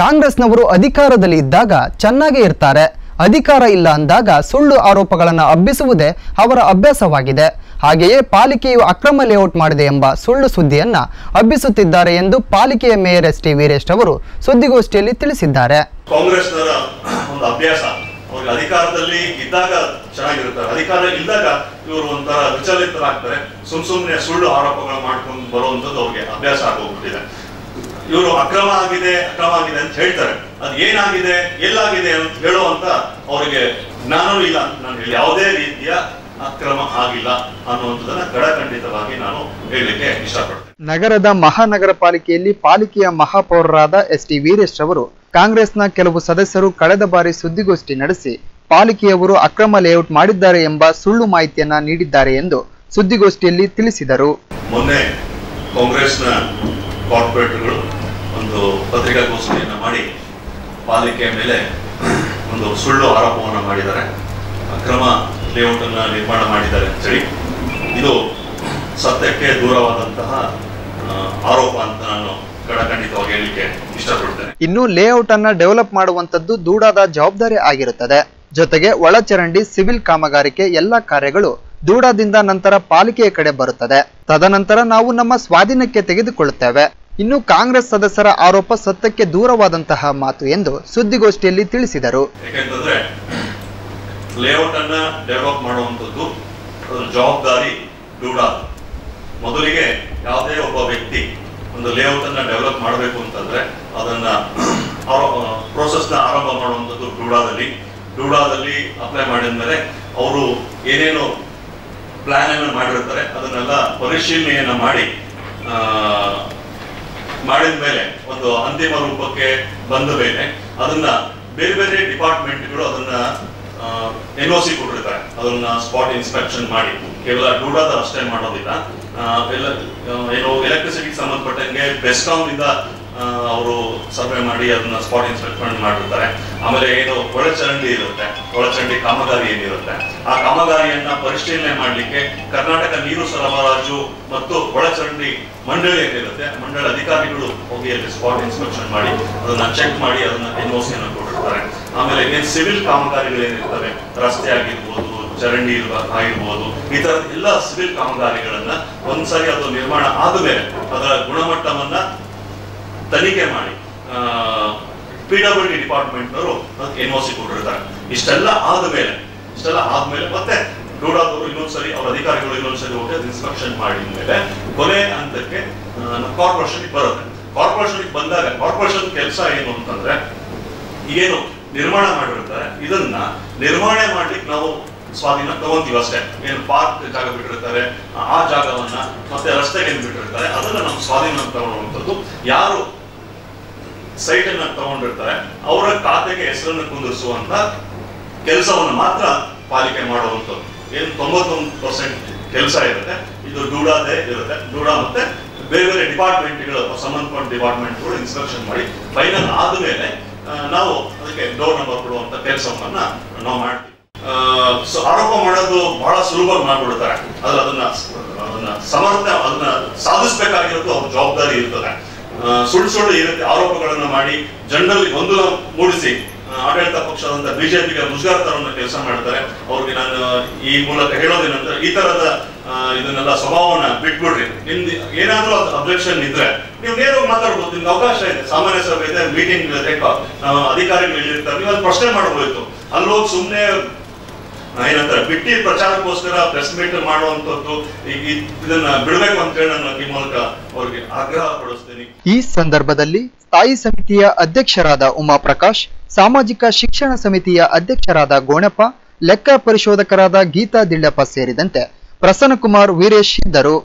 ಕಾಂಗ್ರೆಸ್ನವರು ಅಧಿಕಾರದಲ್ಲಿ ಇದ್ದಾಗ ಚೆನ್ನಾಗೇ ಇರ್ತಾರೆ ಅಧಿಕಾರ ಇಲ್ಲ ಅಂದಾಗ ಸುಳ್ಳು ಆರೋಪಗಳನ್ನು ಹಬ್ಬಿಸುವುದೇ ಅವರ ಅಭ್ಯಾಸವಾಗಿದೆ ಹಾಗೆಯೇ ಪಾಲಿಕೆಯು ಅಕ್ರಮ ಲೇಔಟ್ ಮಾಡಿದೆ ಎಂಬ ಸುಳ್ಳು ಸುದ್ದಿಯನ್ನ ಹಬ್ಬಿಸುತ್ತಿದ್ದಾರೆ ಎಂದು ಪಾಲಿಕೆಯ ಮೇಯರ್ ಎಸ್ ಟಿ ವೀರೇಶ್ ಅವರು ಸುದ್ದಿಗೋಷ್ಠಿಯಲ್ಲಿ ತಿಳಿಸಿದ್ದಾರೆ ಕಾಂಗ್ರೆಸ್ನವರ ಒಂದು ಅಭ್ಯಾಸ ಅವ್ರಿಗೆ ಅಧಿಕಾರದಲ್ಲಿ ಇದ್ದಾಗ ಚೆನ್ನಾಗಿರ್ತಾರೆ ಅಧಿಕಾರ ಇಲ್ದಾಗ ಇವರು ಒಂಥರ ವಿಚಲಿತರಾಗ್ತಾರೆ ಸುಮ್ ಸುಮ್ನೆ ಸುಳ್ಳು ಆರೋಪಗಳು ಮಾಡ್ಕೊಂಡು ಬರುವಂತದ್ದು ಅವ್ರಿಗೆ ಅಭ್ಯಾಸ ಆಗೋಗ್ಬಿಟ್ಟಿದೆ ಇವರು ಅಕ್ರಮ ಆಗಿದೆ ಅಕ್ರಮ ಆಗಿದೆ ಅಂತ ಹೇಳ್ತಾರೆ ಅದು ಏನಾಗಿದೆ ಎಲ್ಲಾಗಿದೆ ಅಂತ ಹೇಳುವಂತ ಅವರಿಗೆ ಜ್ಞಾನವೂ ಇಲ್ಲ ಅಂತ ನಾನು ಹೇಳಿ ಯಾವುದೇ ರೀತಿಯ ಅಕ್ರಮ ಆಗಿಲ್ಲ ಅನ್ನುವಂಥದ್ದನ್ನ ಕಡಖಂಡಿತವಾಗಿ ನಾನು ಹೇಳಲಿಕ್ಕೆ ಇಷ್ಟಪಡ್ತೇನೆ ನಗರದ ಮಹಾನಗರ ಪಾಲಿಕೆಯಲ್ಲಿ ಪಾಲಿಕೆಯ ಮಹಾಪೌರರಾದ ಎಸ್ ಟಿ ವೀರೇಶ್ ಅವರು ಕಾಂಗ್ರೆಸ್ನ ಕೆಲವು ಸದಸ್ಯರು ಕಳೆದ ಬಾರಿ ಸುದ್ದಿಗೋಷ್ಠಿ ನಡೆಸಿ ಪಾಲಿಕೆಯವರು ಅಕ್ರಮ ಲೇಔಟ್ ಮಾಡಿದ್ದಾರೆ ಎಂಬ ಸುಳ್ಳು ಮಾಹಿತಿಯನ್ನ ನೀಡಿದ್ದಾರೆ ಎಂದು ಸುದ್ದಿಗೋಷ್ಠಿಯಲ್ಲಿ ತಿಳಿಸಿದರು ಮೊನ್ನೆ ಕಾಂಗ್ರೆಸ್ನ ಕಾರ್ಪೊರೇಟ್ಗಳು ಒಂದು ಪತ್ರಿಕಾಗೋಷ್ಠಿಯನ್ನು ಮಾಡಿ ಪಾಲಿಕೆಯ ಮೇಲೆ ಒಂದು ಸುಳ್ಳು ಆರೋಪವನ್ನು ಮಾಡಿದ್ದಾರೆ ಅಕ್ರಮ ಲೇಔಟ್ ಅನ್ನ ನಿರ್ಮಾಣ ಮಾಡಿದ್ದಾರೆ ಅಂತೇಳಿ ಇದು ಸತ್ಯಕ್ಕೆ ದೂರವಾದಂತಹ ಆ, ಆರೋಪ ಅಂತ ನಾನು ಕಡಖಂಡಿತವಾಗಿ ಹೇಳಲಿಕ್ಕೆ ಇಷ್ಟಪಡ್ತೇನೆ ಇನ್ನು ಲೇಔಟ್ ಅನ್ನ ಡೆವಲಪ್ ಮಾಡುವಂತದ್ದು ದೂಡಾದ ಜವಾಬ್ದಾರಿ ಆಗಿರುತ್ತದೆ ಜೊತೆಗೆ ಒಳಚರಂಡಿ ಸಿವಿಲ್ ಕಾಮಗಾರಿಕೆ ಎಲ್ಲ ಕಾರ್ಯಗಳು ದೂಡಾದಿಂದ ನಂತರ ಪಾಲಿಕೆಯ ಕಡೆ ಬರುತ್ತದೆ ತದನಂತರ ನಾವು ನಮ್ಮ ಸ್ವಾಧೀನಕ್ಕೆ ತೆಗೆದುಕೊಳ್ಳುತ್ತೇವೆ ಇನ್ನು ಕಾಂಗ್ರೆಸ್ ಸದಸ್ಯರ ಆರೋಪ ಸತ್ಯಕ್ಕೆ ದೂರವಾದಂತಹ ಮಾತು ಎಂದು ಸುದ್ದಿಗೋಷ್ಠಿಯಲ್ಲಿ ತಿಳಿಸಿದರು ಯಾಕೆಂತಂದ್ರೆ ಲೇಔಟ್ ಅನ್ನ ಡೆವಲಪ್ ಮಾಡುವಂಥದ್ದು ಅದರ ಜವಾಬ್ದಾರಿ ಡೂಡಾ ಮೊದಲಿಗೆ ಯಾವುದೇ ಒಬ್ಬ ವ್ಯಕ್ತಿ ಒಂದು ಲೇಔಟ್ ಅನ್ನ ಡೆವಲಪ್ ಮಾಡಬೇಕು ಅಂತಂದ್ರೆ ಅದನ್ನ ಪ್ರೋಸೆಸ್ ನ ಆರಂಭ ಮಾಡುವಂಥದ್ದು ಡೂಡಾದಲ್ಲಿ ಡೂಡಾದಲ್ಲಿ ಅಪ್ಲೈ ಮಾಡಿದ್ಮೇಲೆ ಅವರು ಏನೇನು ಪ್ಲಾನ್ ಅನ್ನು ಮಾಡಿರ್ತಾರೆ ಅದನ್ನೆಲ್ಲ ಪರಿಶೀಲನೆಯನ್ನ ಮಾಡಿ ಆ, ಮಾಡಿದ ಮೇಲೆ ಒಂದು ಅಂತಿಮ ರೂಪಕ್ಕೆ ಬಂದ ಮೇಲೆ ಅದನ್ನ ಬೇರೆ ಬೇರೆ ಡಿಪಾರ್ಟ್ಮೆಂಟ್ಗಳು ಅದನ್ನ ಎನ್ ಒ ಸಿ ಕೊಟ್ಟಿರ್ತಾರೆ ಅದನ್ನ ಸ್ಪಾಟ್ ಇನ್ಸ್ಪೆಕ್ಷನ್ ಮಾಡಿ ಕೇವಲ ಡೂಡಾದ ಅಷ್ಟೇ ಮಾಡೋದಿಲ್ಲ ಆ, ಎಲ್ಲ ಆ, ಏನು ಎಲೆಕ್ಟ್ರಿಸಿಟಿಗೆ ಸಂಬಂಧಪಟ್ಟಂಗೆ ಬೆಸ್ಕಾಂ ಇಂದ ಅವರು ಸರ್ವೆ ಮಾಡಿ ಅದನ್ನ ಸ್ಪಾಟ್ ಇನ್ಸ್ಪೆಕ್ಷನ್ ಮಾಡಿರ್ತಾರೆ ಆಮೇಲೆ ಏನು ಒಳಚರಂಡಿ ಇರುತ್ತೆ ಒಳಚರಂಡಿ ಕಾಮಗಾರಿ ಏನಿರುತ್ತೆ ಆ ಕಾಮಗಾರಿಯನ್ನ ಪರಿಶೀಲನೆ ಮಾಡಲಿಕ್ಕೆ ಕರ್ನಾಟಕ ನೀರು ಸರಬರಾಜು ಮತ್ತು ಒಳಚರಂಡಿ ಮಂಡಳಿ ಏನಿರುತ್ತೆ ಮಂಡಳಿ ಅಧಿಕಾರಿಗಳು ಹೋಗಿ ಅಲ್ಲಿ ಸ್ಪಾಟ್ ಇನ್ಸ್ಪೆಕ್ಷನ್ ಮಾಡಿ ಅದನ್ನ ಚೆಕ್ ಮಾಡಿ ಅದನ್ನ ಎನ್ ಒ ಅನ್ನು ಕೊಟ್ಟಿರ್ತಾರೆ ಆಮೇಲೆ ಏನ್ ಸಿವಿಲ್ ಕಾಮಗಾರಿಗಳು ಏನಿರ್ತವೆ ರಸ್ತೆ ಆಗಿರ್ಬೋದು ಚರಂಡಿ ಇರ್ಬ- ಆಗಿರ್ಬೋದು ಈ ತರದ ಎಲ್ಲ ಸಿವಿಲ್ ಕಾಮಗಾರಿಗಳನ್ನ ಒಂದ್ಸರಿ ಅದು ನಿರ್ಮಾಣ ಆದ್ಮೇಲೆ ಅದರ ಗುಣಮಟ್ಟವನ್ನ ತನಿಖೆ ಮಾಡಿ ಪಿ ಡಬ್ಲ್ಯೂ ಡಿ ಡಿಪಾರ್ಟ್ಮೆಂಟ್ನವರು ಎನ್ ಒ ಸಿ ಕೊಟ್ಟಿರ್ತಾರೆ ಇಷ್ಟೆಲ್ಲ ಆದ್ಮೇಲೆ ಇಷ್ಟೆಲ್ಲ ಆದ್ಮೇಲೆ ಮತ್ತೆ ಡೂಡಾದವರು ಇನ್ನೊಂದ್ಸರಿ ಅವ್ರ ಅಧಿಕಾರಿಗಳು ಇನ್ನೊಂದ್ಸರಿ ಹೋಗಿ ಅದು ಇನ್ಸ್ಪೆಕ್ಷನ್ ಮಾಡಿದ ಮೇಲೆ ಕೊನೆ ಹಂತಕ್ಕೆ ಕಾರ್ಪೊರೇಷನ್ ಬರುತ್ತೆ ಕಾರ್ಪೊರೇಷನ್ ಬಂದಾಗ ಕಾರ್ಪೊರೇಷನ್ ಕೆಲಸ ಏನು ಅಂತಂದ್ರೆ ಏನು ನಿರ್ಮಾಣ ಮಾಡಿರ್ತಾರೆ ಇದನ್ನ ನಿರ್ಮಾಣ ಮಾಡ್ಲಿಕ್ಕೆ ನಾವು ಸ್ವಾಧೀನ ತಗೊಂತೀವಿ ಅಷ್ಟೇ ಏನು ಪಾರ್ಕ್ ಜಾಗ ಬಿಟ್ಟಿರ್ತಾರೆ ಆ- ಆ ಜಾಗವನ್ನ ಮತ್ತೆ ರಸ್ತೆಗೆ ಏನ್ ಬಿಟ್ಟಿರ್ತಾರೆ ಅದನ್ನ ನಾವು ಸ್ವಾಧೀನ ತಗೊಳ್ಳುವಂಥದ್ದು ಯಾರು ಸೈಟ್ ಅನ್ನ ತಗೊಂಡಿರ್ತಾರೆ ಅವರ ಖಾತೆಗೆ ಹೆಸರನ್ನು ಕುಂದಿರಿಸುವಂತ ಕೆಲಸವನ್ನು ಮಾತ್ರ ಪಾಲಿಕೆ ಮಾಡುವಂಥದ್ದು ಏನು ತೊಂಬತ್ತೊಂದು ಪರ್ಸೆಂಟ್ ಕೆಲಸ ಇರುತ್ತೆ ಇದು ಡೂಡಾದೇ ಇರುತ್ತೆ ಡೂಡಾ ಮತ್ತೆ ಬೇರೆ ಬೇರೆ ಡಿಪಾರ್ಟ್ಮೆಂಟ್ಗಳು ಸಂಬಂಧಪಟ್ಟ ಡಿಪಾರ್ಟ್ಮೆಂಟ್ಗಳು ಇನ್ಸ್ಪೆಕ್ಷನ್ ಮಾಡಿ ಫೈನಲ್ ಆದ್ಮೇಲೆ ಆ, ನಾವು ಅದಕ್ಕೆ ಡೋರ್ ನಂಬರ್ ಕೊಡುವಂತ ಕೆಲಸವನ್ನ ನಾವು ಮಾಡ್ತೀವಿ ಸೊ ಆರೋಪ ಮಾಡೋದು ಬಹಳ ಸುಲಭ ಮಾಡ್ಬಿಡ್ತಾರೆ ಆದ್ರೆ ಅದನ್ನ ಅದನ್ನ ಸಮರ್ಥ ಅದನ್ನ ಸಾಧಿಸ್ಬೇಕಾಗಿರೋದು ಅವ್ರ ಜವಾಬ್ದಾರಿ ಇರ್ತದೆ ಆ, ಸುಳ್ಳು ಸುಳ್ಳು ಈ ರೀತಿ ಆರೋಪಗಳನ್ನ ಮಾಡಿ ಜನರಲ್ಲಿ ಗೊಂದಲ ಮೂಡಿಸಿ ಆ, ಆಡಳಿತ ಪಕ್ಷದಂತ ಬಿಜೆಪಿಗೆ ಮುಜುಗರತರನ್ನ ಕೆಲಸ ಮಾಡ್ತಾರೆ ಅವ್ರಿಗೆ ನಾನು ಈ ಮೂಲಕ ಹೇಳೋದೇನಂದ್ರೆ ಈ ತರದ ಆ, ಇದನ್ನೆಲ್ಲ ಸ್ವಭಾವನ ಬಿಟ್ಬಿಡ್ರಿ ನಿಮ್ದು ಏನಾದ್ರೂ ಅಬ್ಜೆಕ್ಷನ್ ಇದ್ರೆ ನೀವು ನೇರವಾಗಿ ಮಾತಾಡ್ಬೋದು ನಿಮ್ಗೆ ಅವಕಾಶ ಇದೆ ಸಾಮಾನ್ಯ ಸಭೆ ಇದೆ ಮೀಟಿಂಗ್ ಇದೆ ಕ- ಆ, ಅಧಿಕಾರಿಗಳು ಇಲ್ಲಿರ್ತಾರೆ ನೀವು ಅಲ್ಲಿ ಪ್ರಶ್ನೆ ಮಾಡಬಹುದು ಅಲ್ಲೋಗಿ ಸುಮ್ಮನೆ ಏನಂತಾರೆ ಬಿಟ್ಟಿ ಪ್ರಚಾರಕ್ಕೋಸ್ಕರ ಪ್ರೆಸ್ ಮೀಟ್ ಮಾಡುವಂತದ್ದು ಈ- ಈ- ಇದನ್ನ ಬಿಡ್ಬೇಕು ಅಂತ ಹೇಳಿ ನಾನು ಈ ಮೂಲಕ ಅವ್ರಿಗೆ ಆಗ್ರಹ ಪಡಿಸ್ತೀನಿ ಈ ಸಂದರ್ಭದಲ್ಲಿ ಸ್ಥಾಯಿ ಸಮಿತಿಯ ಅಧ್ಯಕ್ಷರಾದ ಉಮಾಪ್ರಕಾಶ್ ಸಾಮಾಜಿಕ ಶಿಕ್ಷಣ ಸಮಿತಿಯ ಅಧ್ಯಕ್ಷರಾದ ಗೋಣಪ್ಪ ಲೆಕ್ಕ ಪರಿಶೋಧಕರಾದ ಗೀತಾ ದಿಳ್ಳಪ್ಪ ಸೇರಿದಂತೆ ಪ್ರಸನ್ನಕುಮಾರ್ ವೀರೇಶ್ ಇದ್ದರು